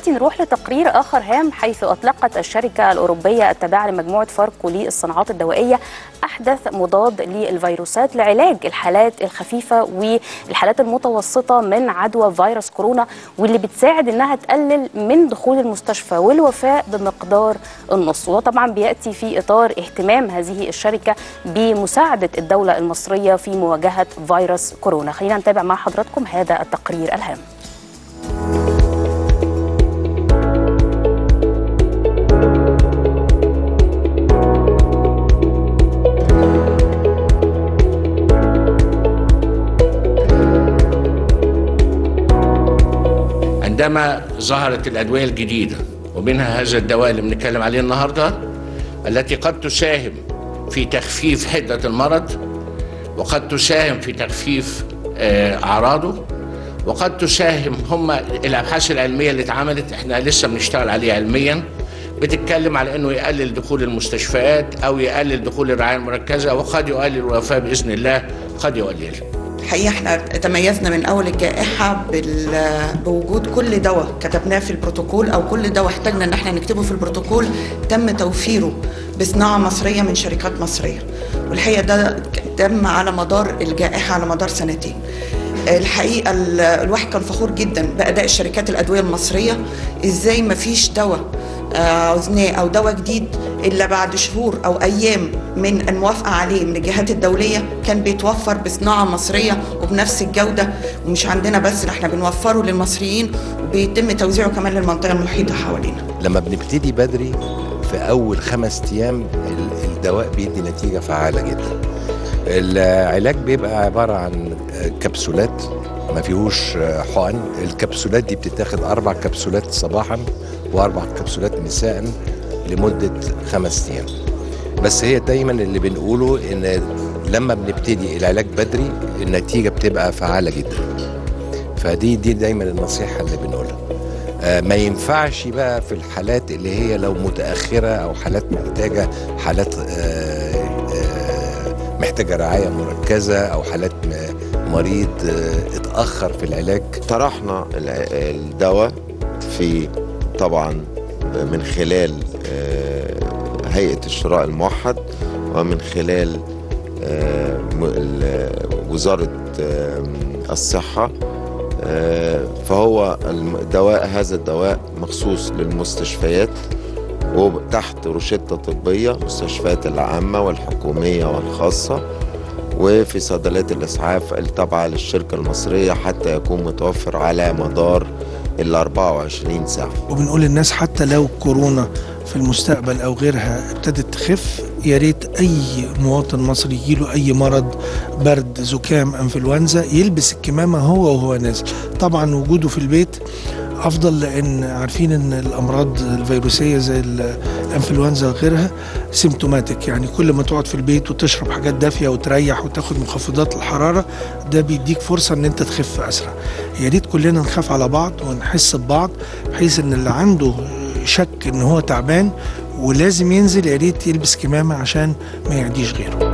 دلوقتي نروح لتقرير آخر هام حيث أطلقت الشركة الأوروبية التابعة لمجموعة فاركو للصناعات الدوائية أحدث مضاد للفيروسات لعلاج الحالات الخفيفة والحالات المتوسطة من عدوى فيروس كورونا واللي بتساعد إنها تقلل من دخول المستشفى والوفاة بمقدار النص وده طبعا بيأتي في إطار اهتمام هذه الشركة بمساعدة الدولة المصرية في مواجهة فيروس كورونا خلينا نتابع مع حضراتكم هذا التقرير الهام عندما ظهرت الأدوية الجديدة ومنها هذا الدواء اللي بنتكلم عليه النهاردة التي قد تساهم في تخفيف حدة المرض وقد تساهم في تخفيف آه، أعراضه وقد تساهم هم الأبحاث العلمية اللي اتعملت احنا لسه بنشتغل عليها علميا بتتكلم على انه يقلل دخول المستشفيات او يقلل دخول الرعايه المركزه وقد يقلل الوفاه باذن الله قد يقلل الحقيقه احنا تميزنا من اول الجائحه بال- بوجود كل دواء كتبناه في البروتوكول او كل دواء احتاجنا ان احنا نكتبه في البروتوكول تم توفيره بصناعه مصريه من شركات مصريه والحقيقه ده تم على مدار الجائحه على مدار سنتين الحقيقه ال- الواحد كان فخور جدا باداء الشركات الادويه المصريه ازاي ما فيش دواء آه، عوزناه او دواء جديد الا بعد شهور او ايام من الموافقه عليه من الجهات الدوليه كان بيتوفر بصناعه مصريه وبنفس الجوده ومش عندنا بس احنا بنوفره للمصريين وبيتم توزيعه كمان للمنطقه المحيطه حوالينا لما بنبتدي بدري في اول خمس ايام ال- الدواء بيدي نتيجه فعاله جدا العلاج بيبقى عباره عن كبسولات ما فيهوش حقن الكبسولات دي بتتاخد اربع كبسولات صباحا واربع كبسولات مساء لمده خمس ايام بس هي دايما اللي بنقوله ان لما بنبتدي العلاج بدري النتيجه بتبقى فعاله جدا فدي دي دايما النصيحه اللي بنقولها آه، ما ينفعش بقى في الحالات اللي هي لو متأخرة أو حالات محتاجة حالات آه، آه، محتاجة رعاية مركزة أو حالات م- مريض آه، اتأخر في العلاج طرحنا الع- الدواء في طبعا من خلال آه، هيئة الشراء الموحد ومن خلال آه، م- ال- وزارة آه، الصحة آه، فهو الدواء هذا الدواء مخصوص للمستشفيات وتحت روشتة طبية مستشفيات العامة والحكومية والخاصة وفي صيدليات الإسعاف التابعة للشركة المصرية حتى يكون متوفر على مدار ال 24 ساعة وبنقول للناس حتى لو كورونا في المستقبل او غيرها ابتدت تخف يا ريت اي مواطن مصري يجيله اي مرض برد زكام انفلونزا يلبس الكمامه هو وهو نازل طبعا وجوده في البيت افضل لان عارفين ان الامراض الفيروسيه زي ال- الانفلونزا وغيرها سيمتوماتيك يعني كل ما تقعد في البيت وتشرب حاجات دافيه وتريح وتاخد مخفضات الحراره ده بيديك فرصه ان انت تخف اسرع يا ريت كلنا نخاف على بعض ونحس ببعض بحيث ان اللي عنده شك ان هو تعبان ولازم ينزل يا ريت يلبس كمامه عشان ما يعديش غيره